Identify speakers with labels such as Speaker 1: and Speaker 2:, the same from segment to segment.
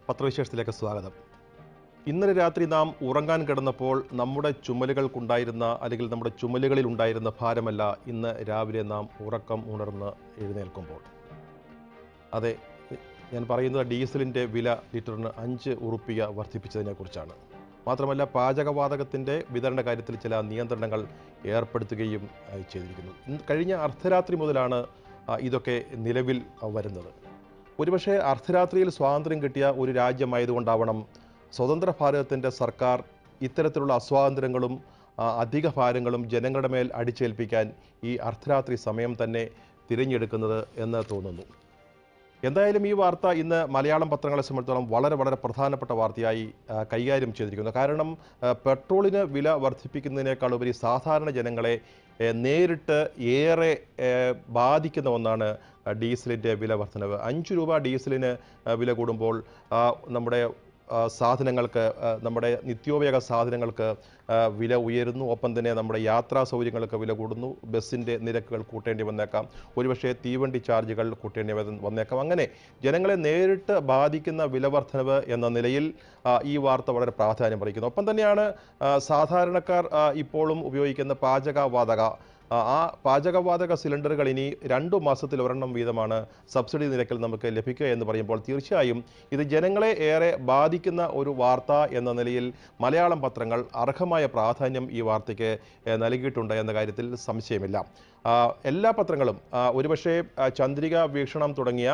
Speaker 1: പത്രവിശേഷത്തിലേക്ക് സ്വാഗതം ഇന്നലെ രാത്രി നാം ഉറങ്ങാൻ കിടന്നപ്പോൾ നമ്മുടെ ചുമലുകൾക്കുണ്ടായിരുന്ന അല്ലെങ്കിൽ നമ്മുടെ ചുമലുകളിൽ ഉണ്ടായിരുന്ന ഭാരമല്ല ഇന്ന് രാവിലെ നാം ഉറക്കം ഉണർന്ന് എഴുന്നേൽക്കുമ്പോൾ അതെ ഞാൻ പറയുന്നത് ഡീസലിൻ്റെ വില ലിറ്ററിന് അഞ്ച് ഉറുപ്പിക വർദ്ധിപ്പിച്ചതിനെക്കുറിച്ചാണ് മാത്രമല്ല പാചകവാതകത്തിൻ്റെ വിതരണ കാര്യത്തിൽ ചില നിയന്ത്രണങ്ങൾ ഏർപ്പെടുത്തുകയും ആ, ചെയ്തിരിക്കുന്നു ഇന്ന് കഴിഞ്ഞ അർദ്ധരാത്രി മുതലാണ് ആ, ഇതൊക്കെ നിലവിൽ ആ, വരുന്നത് ഒരുപക്ഷെ അർദ്ധരാത്രിയിൽ സ്വാതന്ത്ര്യം കിട്ടിയ ഒരു രാജ്യമായതുകൊണ്ടാവണം സ്വതന്ത്ര ഭാരതത്തിൻ്റെ സർക്കാർ ഇത്തരത്തിലുള്ള അസ്വാതന്ത്ര്യങ്ങളും ആ, അധിക ഭാരങ്ങളും ജനങ്ങളുടെ മേൽ അടിച്ചേൽപ്പിക്കാൻ ഈ അർദ്ധരാത്രി സമയം തന്നെ തിരഞ്ഞെടുക്കുന്നത് എന്ന് തോന്നുന്നു എന്തായാലും ഈ വാർത്ത ഇന്ന് മലയാളം പത്രങ്ങളെ സംബന്ധിച്ചിടത്തോളം വളരെ വളരെ പ്രധാനപ്പെട്ട വാർത്തയായി ആ, കൈകാര്യം ചെയ്തിരിക്കുന്നു കാരണം ആ, പെട്രോളിന് വില വർദ്ധിപ്പിക്കുന്നതിനേക്കാൾ ഉപരി സാധാരണ ജനങ്ങളെ ഏ, നേരിട്ട് ഏറെ ഏ, ബാധിക്കുന്ന ഒന്നാണ് ആ, ഡീസലിൻ്റെ വില വർധനവ് അഞ്ച് രൂപ ഡീസലിന് ആ, വില കൂടുമ്പോൾ ആ, നമ്മുടെ ആ, സാധനങ്ങൾക്ക് ആ, നമ്മുടെ നിത്യോപയോഗ സാധനങ്ങൾക്ക് ആ, വില ഉയരുന്നു ഒപ്പം തന്നെ നമ്മുടെ യാത്രാ സൗകര്യങ്ങൾക്ക് വില കൂടുന്നു ബസ്സിൻ്റെ നിരക്കുകൾ കൂട്ടേണ്ടി വന്നേക്കാം ഒരുപക്ഷെ തീവണ്ടി ചാർജുകൾ കൂട്ടേണ്ടി വന്ന- വന്നേക്കാം അങ്ങനെ ജനങ്ങളെ നേരിട്ട് ബാധിക്കുന്ന വില വർധനവ് എന്ന നിലയിൽ ആ, ഈ വാർത്ത വളരെ പ്രാധാന്യം അറിയിക്കുന്നു ഒപ്പം തന്നെയാണ് ആ, സാധാരണക്കാർ ആ, ഇപ്പോഴും ഉപയോഗിക്കുന്ന പാചകവാതക ആ, ആ പാചകവാതക സിലിണ്ടറുകൾ ഇനി രണ്ടു മാസത്തിൽ ഒരെണ്ണം വീതമാണ് സബ്സിഡി നിരക്കിൽ നമുക്ക് ലഭിക്കുക എന്ന് പറയുമ്പോൾ തീർച്ചയായും ഇത് ജനങ്ങളെ ഏറെ ബാധിക്കുന്ന ഒരു വാർത്ത എന്ന നിലയിൽ മലയാളം പത്രങ്ങൾ അർഹമായ പ്രാധാന്യം ഈ വാർത്തയ്ക്ക് ഏഹ്, നൽകിയിട്ടുണ്ട് എന്ന കാര്യത്തിൽ സംശയമില്ല ആ, എല്ലാ പത്രങ്ങളും ആ, ഒരുപക്ഷെ ആ, ചന്ദ്രിക വീക്ഷണം തുടങ്ങിയ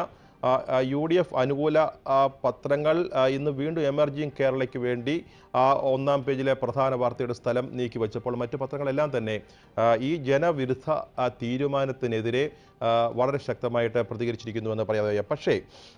Speaker 1: യു ഡി എഫ് അനുകൂല ആ, പത്രങ്ങൾ ആ, ഇന്ന് വീണ്ടും എമർജിങ് കേരളയ്ക്ക് വേണ്ടി ആ ഒന്നാം പേജിലെ പ്രധാന വാർത്തയുടെ സ്ഥലം നീക്കി വെച്ചപ്പോൾ മറ്റു പത്രങ്ങളെല്ലാം തന്നെ ആ, ഈ ജനവിരുദ്ധ ആ, തീരുമാനത്തിനെതിരെ ആ, വളരെ ശക്തമായിട്ട് പ്രതികരിച്ചിരിക്കുന്നു എന്ന് പറയാതെ വയ്യ. പക്ഷേ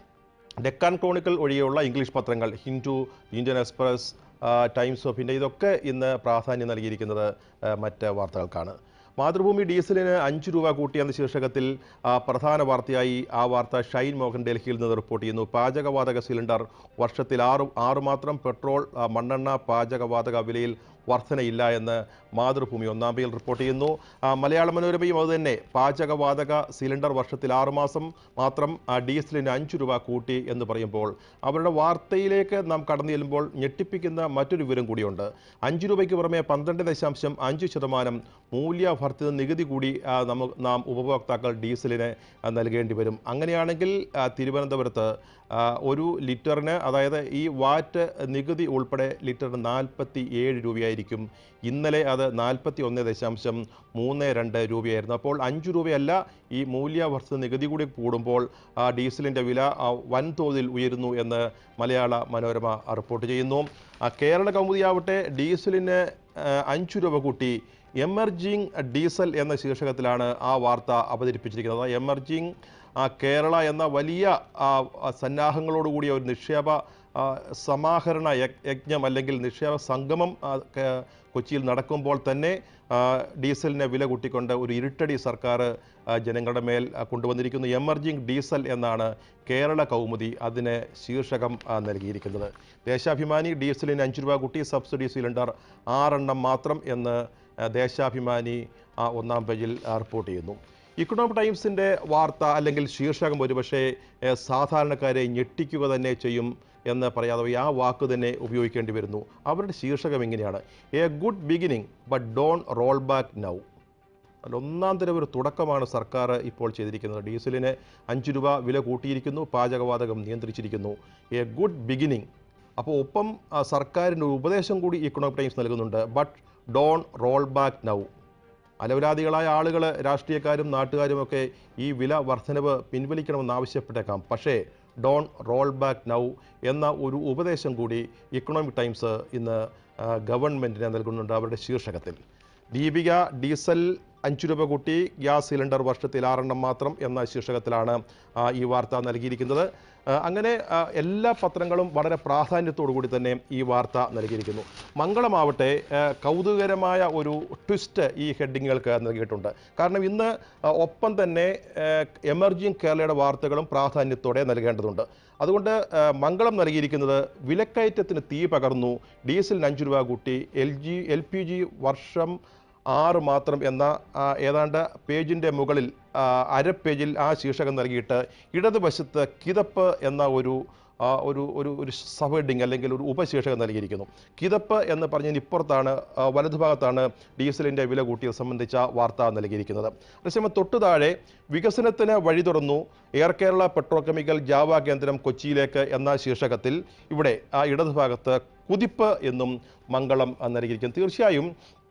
Speaker 1: ഡെക്കാൻ ക്രോണിക്കൽ ഒഴികെയുള്ള ഇംഗ്ലീഷ് പത്രങ്ങൾ ഹിന്ദു ഇന്ത്യൻ എക്സ്പ്രസ് ആ, ടൈംസ് ഓഫ് ഇന്ത്യ ഇതൊക്കെ ഇന്ന് പ്രാധാന്യം നൽകിയിരിക്കുന്നത് ആ, മറ്റ് വാർത്തകൾക്കാണ് മാതൃഭൂമി ഡീസലിന് അഞ്ച് രൂപ കൂട്ടിയെന്ന ശീർഷകത്തിൽ ആ, പ്രധാന വാർത്തയായി ആ വാർത്ത ഷൈൻ മോഹൻ ഡൽഹിയിൽ നിന്ന് റിപ്പോർട്ട് ചെയ്യുന്നു പാചകവാതക സിലിണ്ടർ വർഷത്തിൽ ആറ് ആറ് മാത്രം പെട്രോൾ ആ, മണ്ണെണ്ണ പാചകവാതക വിലയിൽ വർധനയില്ല എന്ന് മാതൃഭൂമി ഒന്നാം പേജിൽ റിപ്പോർട്ട് ചെയ്യുന്നു ആ, മലയാള മനോരമയും അതുതന്നെ പാചകവാതക സിലിണ്ടർ വർഷത്തിൽ ആറുമാസം മാത്രം ആ, ഡീസലിന് അഞ്ച് രൂപ കൂട്ടി എന്ന് പറയുമ്പോൾ അവരുടെ വാർത്തയിലേക്ക് നാം കടന്നു ചെല്ലുമ്പോൾ ഞെട്ടിപ്പിക്കുന്ന മറ്റൊരു വിവരം കൂടിയുണ്ട് അഞ്ച് രൂപയ്ക്ക് പുറമെ പന്ത്രണ്ട് ദശാംശം അഞ്ച് ശതമാനം മൂല്യവർദ്ധിത നികുതി കൂടി ആ, നമു നാം ഉപഭോക്താക്കൾ ഡീസലിന് ആ, നൽകേണ്ടി വരും അങ്ങനെയാണെങ്കിൽ ആ, തിരുവനന്തപുരത്ത് ആ, ഒരു ലിറ്ററിന് അതായത് ഈ വാറ്റ് നികുതി ഉൾപ്പെടെ ലിറ്ററിന് നാൽപ്പത്തി ഏഴ് രൂപയായിരിക്കും ഇന്നലെ അത് നാൽപ്പത്തി ഒന്ന് ദശാംശം മൂന്ന് രണ്ട് രൂപയായിരുന്നു അപ്പോൾ അഞ്ച് രൂപയല്ല ഈ മൂല്യവർദ്ധിത നികുതി കൂടി കൂടുമ്പോൾ ആ, ഡീസലിൻ്റെ വില ആ, വൻതോതിൽ ഉയരുന്നു എന്ന് മലയാള മനോരമ റിപ്പോർട്ട് ചെയ്യുന്നു ആ, കേരള കൗമുദിയാവട്ടെ ഡീസലിന് ആ, അഞ്ച് രൂപ കൂട്ടി എമർജിങ് ഡീസൽ എന്ന ശീർഷകത്തിലാണ് ആ വാർത്ത അവതരിപ്പിച്ചിരിക്കുന്നത് എമർജിങ് ആ, കേരള എന്ന വലിയ ആ, ആ, സന്നാഹങ്ങളോടുകൂടിയ ഒരു നിക്ഷേപ ആ, സമാഹരണ യജ്ഞ- യജ്ഞം അല്ലെങ്കിൽ നിക്ഷേപ സംഗമം ആ, കേ- കൊച്ചിയിൽ നടക്കുമ്പോൾ തന്നെ ആ, ഡീസലിന് വില കൂട്ടിക്കൊണ്ട് ഒരു ഇരുട്ടടി സർക്കാർ ആ, ജനങ്ങളുടെ മേൽ ആ, കൊണ്ടുവന്നിരിക്കുന്നു എമർജിങ് ഡീസൽ എന്നാണ് കേരള കൗമുദി അതിന് ശീർഷകം ആ, നൽകിയിരിക്കുന്നത് ദേശാഭിമാനി ഡീസലിന് അഞ്ച് രൂപ കൂട്ടി സബ്സിഡി സിലിണ്ടർ ആറെണ്ണം മാത്രം എന്ന് ആ, ദേശാഭിമാനി ആ, ഒന്നാം പേജിൽ ആ, റിപ്പോർട്ട് ചെയ്യുന്നു ഇക്കണോമിക് ടൈംസിൻ്റെ വാർത്ത അല്ലെങ്കിൽ ശീർഷകം ഒരുപക്ഷെ ഏഹ്, സാധാരണക്കാരെ ഞെട്ടിക്കുക തന്നെ ചെയ്യും എന്ന് പറയാതെ വയ്യ. ആ വാക്ക് തന്നെ ഉപയോഗിക്കേണ്ടി വരുന്നു അവരുടെ ശീർഷകം എങ്ങനെയാണ് a good beginning but don't roll back now അതിൽ ഒന്നാം തരം ഒരു തുടക്കമാണ് സർക്കാർ ഇപ്പോൾ ചെയ്തിരിക്കുന്നത് ഡീസലിന് അഞ്ച് രൂപ വില കൂട്ടിയിരിക്കുന്നു പാചകവാതകം നിയന്ത്രിച്ചിരിക്കുന്നു എ ഗുഡ് ബിഗിനിങ് അപ്പോൾ ഒപ്പം ആ, സർക്കാരിൻ്റെ ഒരു ഉപദേശം കൂടി ഇക്കണോമിക് ടൈംസ് നൽകുന്നുണ്ട് but don't roll back now അലവലാദികളായ ആളുകൾ രാഷ്ട്രീയക്കാരും നാട്ടുകാരുമൊക്കെ ഈ വില വർധനവ് പിൻവലിക്കണമെന്ന് ആവശ്യപ്പെട്ടേക്കാം പക്ഷേ ഡോൺ റോൾ ബാക്ക് നൗ എന്ന ഒരു ഉപദേശം കൂടി ഇക്കണോമിക് ടൈംസ് ഇന്ന് ആ, ഗവൺമെൻറ്റിന് നൽകുന്നുണ്ട് അവരുടെ ശീർഷകത്തിൽ ദീപിക ഡീസൽ അഞ്ച് രൂപ കൂട്ടി ഗ്യാസ് സിലിണ്ടർ വർഷത്തിൽ ആറെണ്ണം മാത്രം എന്ന ശീർഷകത്തിലാണ് ആ, ഈ വാർത്ത നൽകിയിരിക്കുന്നത് ആ, അങ്ങനെ ആ, എല്ലാ പത്രങ്ങളും വളരെ പ്രാധാന്യത്തോടു കൂടി തന്നെ ഈ വാർത്ത നൽകിയിരിക്കുന്നു മംഗളമാവട്ടെ ആ, കൗതുകരമായ ഒരു ട്വിസ്റ്റ് ഈ ഹെഡിങ്ങുകൾക്ക് നൽകിയിട്ടുണ്ട് കാരണം ഇന്ന് ആ, ഒപ്പം തന്നെ എമർജിങ് കേരളയുടെ വാർത്തകളും പ്രാധാന്യത്തോടെ നൽകേണ്ടതുണ്ട് അതുകൊണ്ട് ആ, മംഗളം നൽകിയിരിക്കുന്നത് വിലക്കയറ്റത്തിന് തീ പകർന്നു ഡീസലിന് അഞ്ച് രൂപ കൂട്ടി L G L P G വർഷം ആറ് മാത്രം എന്ന ആ, ഏതാണ്ട് പേജിൻ്റെ മുകളിൽ ആ, അര പേജിൽ ആ ശീർഷകം നൽകിയിട്ട് ഇടതുവശത്ത് കിതപ്പ് എന്ന ഒരു ആ, ഒരു ഒരു ഒരു സബ് ഹെഡിങ് അല്ലെങ്കിൽ ഒരു ഉപശീർഷകം നൽകിയിരിക്കുന്നു കിതപ്പ് എന്ന് പറഞ്ഞതിന് ഇപ്പുറത്താണ് ആ, വലതുഭാഗത്താണ് ഡീസലിൻ്റെ വില കൂട്ടിയത് സംബന്ധിച്ച വാർത്ത നൽകിയിരിക്കുന്നത് അതേസമയം തൊട്ടു താഴെ വികസനത്തിന് വഴി തുറന്നു എയർ കേരള പെട്രോകെമിക്കൽ ജാവ കേന്ദ്രം കൊച്ചിയിലേക്ക് എന്ന ശീർഷകത്തിൽ ഇവിടെ ആ ഇടതുഭാഗത്ത് കുതിപ്പ് എന്നും മംഗളം ആ, നൽകിയിരിക്കുന്നു തീർച്ചയായും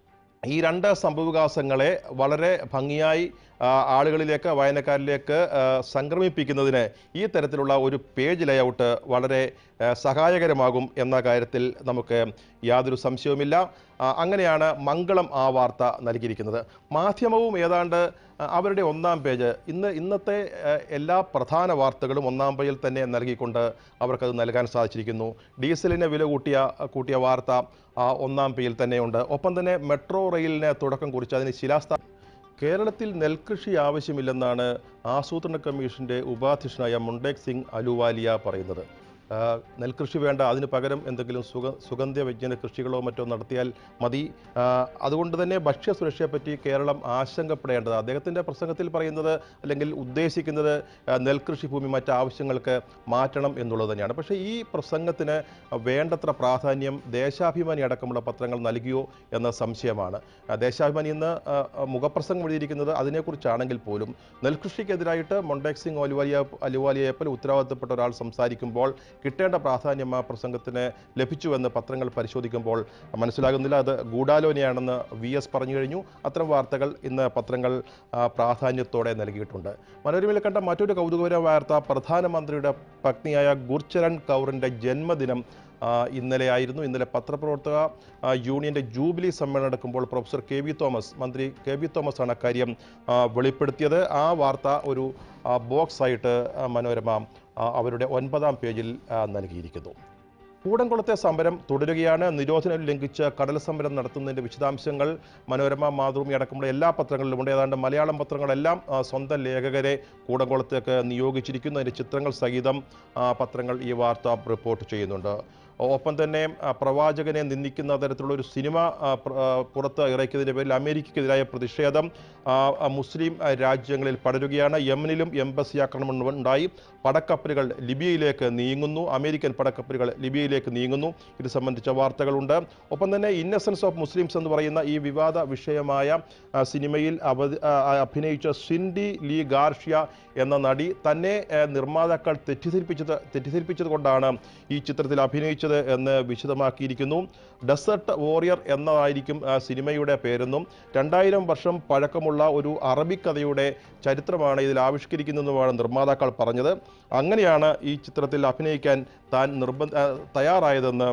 Speaker 1: ഈ രണ്ട് സംഭവവികാസങ്ങളെ വളരെ ഭംഗിയായി ആ, ആളുകളിലേക്ക് വായനക്കാരിലേക്ക് ആ, സംക്രമിപ്പിക്കുന്നതിന് ഈ തരത്തിലുള്ള ഒരു പേജ് ലേഔട്ട് വളരെ ആ, സഹായകരമാകും എന്ന കാര്യത്തിൽ നമുക്ക് യാതൊരു സംശയവുമില്ല ആ, അങ്ങനെയാണ് മംഗളം ആ വാർത്ത നൽകിയിരിക്കുന്നത് മാധ്യമവും ഏതാണ്ട് ആ, അവരുടെ ഒന്നാം പേജ് ഇന്ന് ഇന്നത്തെ ആ, എല്ലാ പ്രധാന വാർത്തകളും ഒന്നാം പേജിൽ തന്നെ നൽകിക്കൊണ്ട് അവർക്കത് നൽകാൻ സാധിച്ചിരിക്കുന്നു ഡീസലിന് വില കൂട്ടിയ കൂട്ടിയ വാർത്ത ആ, ഒന്നാം പേജിൽ തന്നെയുണ്ട് ഒപ്പം തന്നെ മെട്രോ റെയിലിന് തുടക്കം കുറിച്ച് അതിന് ശിലാസ്ഥാ കേരളത്തിൽ നെൽകൃഷി ആവശ്യമില്ലെന്നാണ് ആസൂത്രണ കമ്മീഷന്റെ ഉപാധ്യക്ഷനായ മുണ്ടേക് സിംഗ് അലുവാലിയ പറയുന്നത് ആ, നെൽകൃഷി വേണ്ട അതിന് പകരം എന്തെങ്കിലും സുഗ സുഗന്ധ വ്യഞ്ജന കൃഷികളോ മറ്റോ നടത്തിയാൽ മതി ആ, അതുകൊണ്ട് തന്നെ ഭക്ഷ്യസുരക്ഷയെപ്പറ്റി കേരളം ആശങ്കപ്പെടേണ്ടത് അദ്ദേഹത്തിൻ്റെ പ്രസംഗത്തിൽ പറയുന്നത് അല്ലെങ്കിൽ ഉദ്ദേശിക്കുന്നത് ആ, നെൽകൃഷി ഭൂമി മറ്റ് ആവശ്യങ്ങൾക്ക് മാറ്റണം എന്നുള്ളത് തന്നെയാണ് പക്ഷേ ഈ പ്രസംഗത്തിന് വേണ്ടത്ര പ്രാധാന്യം ദേശാഭിമാനി അടക്കമുള്ള പത്രങ്ങൾ നൽകിയോ എന്ന സംശയമാണ് ആ, ദേശാഭിമാനി ഇന്ന് ആ, ആ, മുഖപ്രസംഗം എഴുതിയിരിക്കുന്നത് അതിനെക്കുറിച്ചാണെങ്കിൽ പോലും നെൽകൃഷിക്കെതിരായിട്ട് മൊണ്ടേക് സിംഗ് അലുവാലിയ അലുവാലിയയെ പോലെ ഉത്തരവാദിത്തപ്പെട്ട ഒരാൾ സംസാരിക്കുമ്പോൾ കിട്ടേണ്ട പ്രാധാന്യം ആ പ്രസംഗത്തിന് ലഭിച്ചുവെന്ന് പത്രങ്ങൾ പരിശോധിക്കുമ്പോൾ മനസ്സിലാകുന്നില്ല അത് ഗൂഢാലോചനയാണെന്ന് വി എസ് പറഞ്ഞു കഴിഞ്ഞു അത്തരം വാർത്തകൾ ഇന്ന് പത്രങ്ങൾ ആ, പ്രാധാന്യത്തോടെ നൽകിയിട്ടുണ്ട് മനോരമയിൽ കണ്ട മറ്റൊരു കൗതുകപര വാർത്ത പ്രധാനമന്ത്രിയുടെ പത്നിയായ ഗുർചരൺ കൗറിൻ്റെ ജന്മദിനം ആ, ഇന്നലെ ആയിരുന്നു ഇന്നലെ പത്രപ്രവർത്തക ആ, യൂണിയന്റെ ജൂബിലി സമ്മേളനം നടക്കുമ്പോൾ പ്രൊഫസർ കെ വി തോമസ് മന്ത്രി കെ വി തോമസ് ആണ് അക്കാര്യം ആ, വെളിപ്പെടുത്തിയത് ആ വാർത്ത ഒരു ആ, ബോക്സ് ആയിട്ട് ആ, മനോരമ ആ, അവരുടെ ഒൻപതാം പേജിൽ ആ, നൽകിയിരിക്കുന്നു കൂടംകുളത്തെ സമരം തുടരുകയാണ് നിരോധനം ലംഘിച്ച് കടൽ സമരം നടത്തുന്നതിന്റെ വിശദാംശങ്ങൾ മനോരമ മാതൃഭൂമി അടക്കമുള്ള എല്ലാ പത്രങ്ങളിലുമുണ്ട് ഏതാണ്ട് മലയാളം പത്രങ്ങളെല്ലാം ആ, സ്വന്തം ലേഖകരെ കൂടംകുളത്തേക്ക് നിയോഗിച്ചിരിക്കുന്നു അതിന്റെ ചിത്രങ്ങൾ സഹിതം ആ, പത്രങ്ങൾ ഈ വാർത്ത റിപ്പോർട്ട് ചെയ്യുന്നുണ്ട് ഒപ്പം തന്നെ ആ, പ്രവാചകനെ നിന്ദിക്കുന്ന തരത്തിലുള്ള ഒരു സിനിമ ആ, പ്ര- ആ, പുറത്ത് ഇറക്കിയതിൻ്റെ പേരിൽ അമേരിക്കയ്ക്കെതിരായ പ്രതിഷേധം ആ, ആ, മുസ്ലിം ആ, രാജ്യങ്ങളിൽ പടരുകയാണ് യമനിലും എംബസി ആക്രമണം ഉണ്ടായി പടക്കപ്പലുകൾ ലിബിയയിലേക്ക് നീങ്ങുന്നു അമേരിക്കൻ പടക്കപ്പലുകൾ ലിബിയയിലേക്ക് നീങ്ങുന്നു ഇത് സംബന്ധിച്ച വാർത്തകളുണ്ട് ഒപ്പം തന്നെ ഇന്നസെൻസ് ഓഫ് മുസ്ലിംസ് എന്ന് പറയുന്ന ഈ വിവാദ വിഷയമായ ആ, സിനിമയിൽ അവ- ആ, ആ, അഭിനയിച്ച സിൻഡി ലീ ഗാർഷ്യ എന്ന നടി തന്നെ ആ, നിർമ്മാതാക്കൾ തെറ്റിദ്ധരിപ്പിച്ചത് തെറ്റിദ്ധരിപ്പിച്ചത് കൊണ്ടാണ് ഈ ചിത്രത്തിൽ അഭിനയിച്ചത് എന്ന് വിശദമാക്കിയിരിക്കുന്നു ഡെസേർട്ട് വോറിയർ എന്നതായിരിക്കും ആ, സിനിമയുടെ പേരെന്നും രണ്ടായിരം വർഷം പഴക്കമുള്ള ഒരു അറബിക്കഥയുടെ ചരിത്രമാണ് ഇതിൽ ആവിഷ്കരിക്കുന്നതെന്നുമാണ് നിർമ്മാതാക്കൾ പറഞ്ഞത് അങ്ങനെയാണ് ഈ ചിത്രത്തിൽ അഭിനയിക്കാൻ താൻ നിർബന്ധ ആ, തയ്യാറായതെന്ന്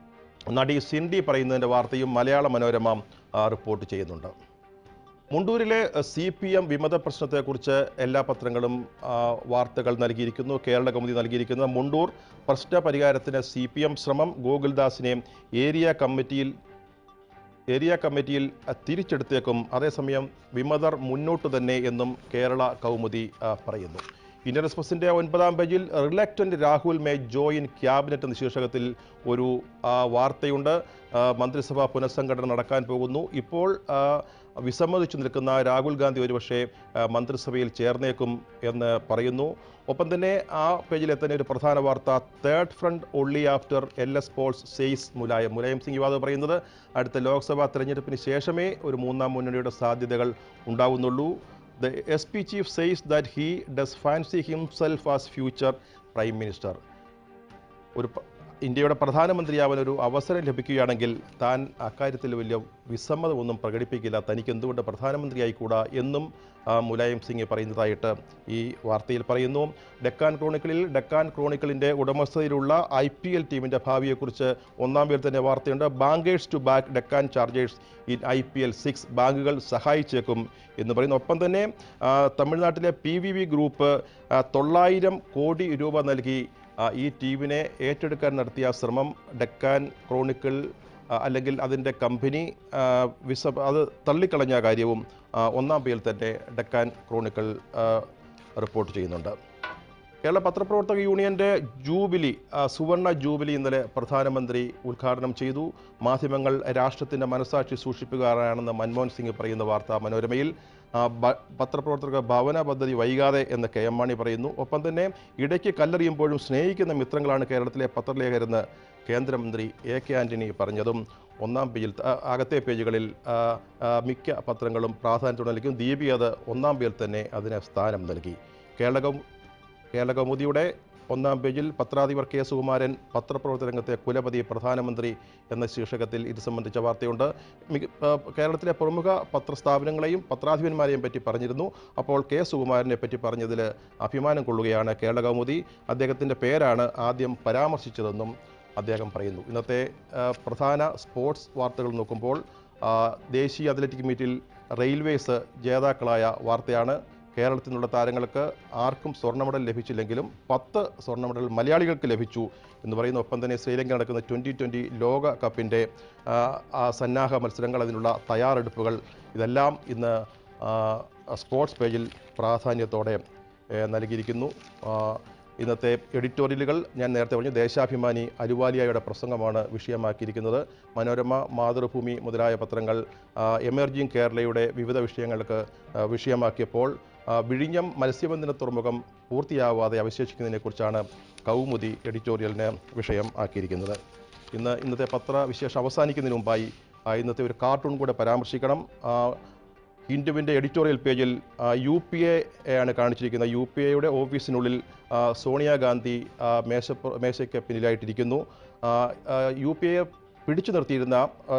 Speaker 1: നടി സിൻഡി പറയുന്നതിൻ്റെ വാർത്തയും മലയാള മനോരമ ആ, റിപ്പോർട്ട് ചെയ്യുന്നുണ്ട് മുണ്ടൂരിലെ സി പി എം വിമത പ്രശ്നത്തെക്കുറിച്ച് എല്ലാ പത്രങ്ങളും ആ, വാർത്തകൾ നൽകിയിരിക്കുന്നു കേരള കൗമുദി നൽകിയിരിക്കുന്ന മുണ്ടൂർ പ്രശ്ന പരിഹാരത്തിന് സി പി എം ശ്രമം ഗോകുൽദാസിനെ ഏരിയ കമ്മിറ്റിയിൽ ഏരിയ കമ്മിറ്റിയിൽ ആ, തിരിച്ചെടുത്തേക്കും അതേസമയം വിമതർ മുന്നോട്ട് തന്നെ എന്നും കേരള കൗമുദി ആ, പറയുന്നു ഇന്ത്യൻ എക്സ്പ്രസിന്റെ ഒൻപതാം പേജിൽ reluctant Rahul may join cabinet എന്ന ശീർഷകത്തിൽ ഒരു ആ, വാർത്തയുണ്ട് ആ, മന്ത്രിസഭാ പുനഃസംഘടന നടക്കാൻ പോകുന്നു ഇപ്പോൾ ആ, വിസമ്മതിച്ചു നിൽക്കുന്ന രാഹുൽ ഗാന്ധി ഒരുപക്ഷെ ആ, മന്ത്രിസഭയിൽ ചേർന്നേക്കും എന്ന് പറയുന്നു ഒപ്പം തന്നെ ആ പേജിൽ എത്തുന്ന ഒരു പ്രധാന വാർത്ത third front only after L S polls says Mulayam Mulayam Singh Yadav പറയുന്നത് അടുത്ത ലോക്സഭാ തെരഞ്ഞെടുപ്പിന് ശേഷമേ ഒരു മൂന്നാം മുന്നണിയുടെ സാധ്യതകൾ ഉണ്ടാവുന്നുള്ളൂ the S P chief says that he does fancy himself as future prime minister ഒരു പ- ഇന്ത്യയുടെ പ്രധാനമന്ത്രിയാവാൻ ഒരു അവസരം ലഭിക്കുകയാണെങ്കിൽ താൻ അക്കാര്യത്തിൽ വലിയ വിസമ്മതമൊന്നും പ്രകടിപ്പിക്കില്ല തനിക്ക് എന്തുകൊണ്ട് പ്രധാനമന്ത്രിയായിക്കൂടാ എന്നും ആ, മുലായം സിംഗ് പറയുന്നതായിട്ട് ഈ വാർത്തയിൽ പറയുന്നു ഡെക്കാൻ ക്രോണിക്കിളിൽ ഡെക്കാൻ ക്രോണിക്കിളിൻ്റെ ഉടമസ്ഥതയിലുള്ള ഐ പി എൽ ടീമിൻ്റെ ഭാവിയെക്കുറിച്ച് ഒന്നാം പേരിൽ തന്നെ വാർത്തയുണ്ട് bankers to back Deccan chargers in I P L six ബാങ്കുകൾ സഹായിച്ചേക്കും എന്ന് പറയുന്നു ഒപ്പം തന്നെ ആ, തമിഴ്നാട്ടിലെ പി വി വി ഗ്രൂപ്പ് ആ, തൊള്ളായിരം കോടി രൂപ നൽകി ആ, ഈ ടീമിനെ ഏറ്റെടുക്കാൻ നടത്തിയ ശ്രമം ഡെക്കാൻ ക്രോണിക്കിൾ ആ, അല്ലെങ്കിൽ അതിൻ്റെ കമ്പനി ആ, വിസ അത് തള്ളിക്കളഞ്ഞ കാര്യവും ആ, ഒന്നാം പേരിൽ തന്നെ ഡെക്കാൻ ക്രോണിക്കിൾ ആ, റിപ്പോർട്ട് ചെയ്യുന്നുണ്ട് കേരള പത്രപ്രവർത്തക യൂണിയന്റെ ജൂബിലി ആ, സുവർണ ജൂബിലി ഇന്നലെ പ്രധാനമന്ത്രി ഉദ്ഘാടനം ചെയ്തു മാധ്യമങ്ങൾ രാഷ്ട്രത്തിന്റെ മനസാക്ഷി സൂക്ഷിപ്പുകാരാണെന്ന് മൻമോഹൻ സിംഗ് പറയുന്ന വാർത്ത മനോരമയിൽ ആ, ബ- പത്രപ്രവർത്തകർക്ക് ഭവന പദ്ധതി വൈകാതെ എന്ന് കെ എം മാണി പറയുന്നു ഒപ്പം തന്നെ ഇടയ്ക്ക് കല്ലെറിയുമ്പോഴും സ്നേഹിക്കുന്ന മിത്രങ്ങളാണ് കേരളത്തിലെ പത്രലേഖരെന്ന് കേന്ദ്രമന്ത്രി എ കെ ആന്റണി പറഞ്ഞതും ഒന്നാം പേജിൽ ആ, അകത്തെ പേജുകളിൽ ആ, ആ, മിക്ക പത്രങ്ങളും പ്രാധാന്യത്തോടെ നൽകും ദീപി അത് ഒന്നാം പേജിൽ തന്നെ അതിന് സ്ഥാനം നൽകി കേരളകം കേരളകൗമുദിയുടെ ഒന്നാം പേജിൽ പത്രാധിപർ കെ സുകുമാരൻ പത്രപ്രവർത്തന രംഗത്തെ കുലപതി പ്രധാനമന്ത്രി എന്ന ശീർഷകത്തിൽ ഇത് സംബന്ധിച്ച വാർത്തയുണ്ട് മിക- ആ, കേരളത്തിലെ പ്രമുഖ പത്രസ്ഥാപനങ്ങളെയും പത്രാധിപന്മാരെയും പറ്റി പറഞ്ഞിരുന്നു അപ്പോൾ കെ സുകുമാരനെ പറ്റി പറഞ്ഞതിൽ അഭിമാനം കൊള്ളുകയാണ് കേരള കൗമുദി അദ്ദേഹത്തിൻ്റെ പേരാണ് ആദ്യം പരാമർശിച്ചതെന്നും അദ്ദേഹം പറയുന്നു ഇന്നത്തെ ആ, പ്രധാന സ്പോർട്സ് വാർത്തകൾ നോക്കുമ്പോൾ ആ, ദേശീയ അത്ലറ്റിക് മീറ്റിൽ റെയിൽവേസ് ജേതാക്കളായ വാർത്തയാണ് കേരളത്തിൽ നിന്നുള്ള താരങ്ങൾക്ക് ആർക്കും സ്വർണ്ണ മെഡൽ ലഭിച്ചില്ലെങ്കിലും പത്ത് സ്വർണ്ണ മെഡൽ മലയാളികൾക്ക് ലഭിച്ചു എന്ന് പറയുന്ന ഒപ്പം തന്നെ ശ്രീലങ്ക നടക്കുന്ന ട്വൻ്റി ട്വൻ്റി ലോക കപ്പിൻ്റെ ആ, ആ സന്നാഹ മത്സരങ്ങൾ അതിനുള്ള തയ്യാറെടുപ്പുകൾ ഇതെല്ലാം ഇന്ന് ആ, സ്പോർട്സ് പേജിൽ പ്രാധാന്യത്തോടെ ഏ, നൽകിയിരിക്കുന്നു ആ, ഇന്നത്തെ എഡിറ്റോറിയലുകൾ ഞാൻ നേരത്തെ പറഞ്ഞു ദേശാഭിമാനി അലുവാലിയയുടെ പ്രസംഗമാണ് വിഷയമാക്കിയിരിക്കുന്നത് മനോരമ മാതൃഭൂമി മുതലായ പത്രങ്ങൾ ആ, എമർജിംഗ് കേരളയുടെ വിവിധ വിഷയങ്ങൾക്ക് ആ, വിഷയമാക്കിയപ്പോൾ ആ, വിഴിഞ്ഞം മത്സ്യബന്ധന തുറമുഖം പൂർത്തിയാവാതെ അവശേഷിക്കുന്നതിനെക്കുറിച്ചാണ് കൗമുദി എഡിറ്റോറിയലിന് വിഷയം ആക്കിയിരിക്കുന്നത് ഇന്ന് ഇന്നത്തെ പത്രവിശേഷം അവസാനിക്കുന്നതിന് മുമ്പായി ആ, ഇന്നത്തെ ഒരു കാർട്ടൂൺ കൂടെ പരാമർശിക്കണം ആ, ഹിന്ദുവിൻ്റെ എഡിറ്റോറിയൽ പേജിൽ ആ, യു പി എ ആണ് കാണിച്ചിരിക്കുന്നത് യു പി എയുടെ ഓഫീസിനുള്ളിൽ ആ, സോണിയാഗാന്ധി ആ, മേശ മേശയ്ക്ക് പിന്നിലായിട്ടിരിക്കുന്നു ആ, ആ, യു പി എയെ പിടിച്ചു നിർത്തിയിരുന്ന ആ,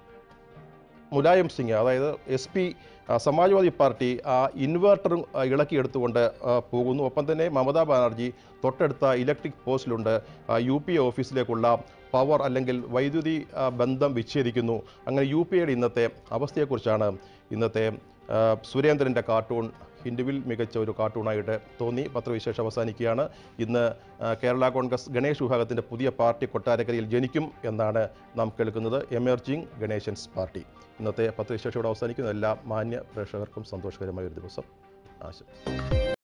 Speaker 1: മുലായം സിംഗ് അതായത് എസ് പി സമാജ്വാദി പാർട്ടി ആ ഇൻവേർട്ടറും ആ, ഇളക്കിയെടുത്തുകൊണ്ട് ആ, പോകുന്നു ഒപ്പം തന്നെ മമതാ ബാനർജി തൊട്ടടുത്ത ഇലക്ട്രിക് പോസ്റ്റിലുണ്ട് ആ, യു പി എ ഓഫീസിലേക്കുള്ള പവർ അല്ലെങ്കിൽ വൈദ്യുതി ആ, ബന്ധം വിച്ഛേദിക്കുന്നു അങ്ങനെ യു പി എയുടെ ഇന്നത്തെ അവസ്ഥയെക്കുറിച്ചാണ് ഇന്നത്തെ ആ, സുരേന്ദ്രൻ്റെ കാർട്ടൂൺ ഹിന്ദുവിൽ മികച്ച ഒരു കാർട്ടൂണായിട്ട് തോന്നി പത്രവിശേഷം അവസാനിക്കുകയാണ് ഇന്ന് ആ, കേരള കോൺഗ്രസ് ഗണേഷ് വിഭാഗത്തിൻ്റെ പുതിയ പാർട്ടി കൊട്ടാരക്കരയിൽ ജനിക്കും എന്നാണ് നാം കേൾക്കുന്നത് എമർജിംഗ് ഗണേശൻസ് പാർട്ടി ഇന്നത്തെ പത്രവിശേഷം ഇവിടെ അവസാനിക്കുന്ന എല്ലാ മാന്യ പ്രേക്ഷകർക്കും സന്തോഷകരമായ ഒരു ദിവസം ആശംസിക്കുന്നു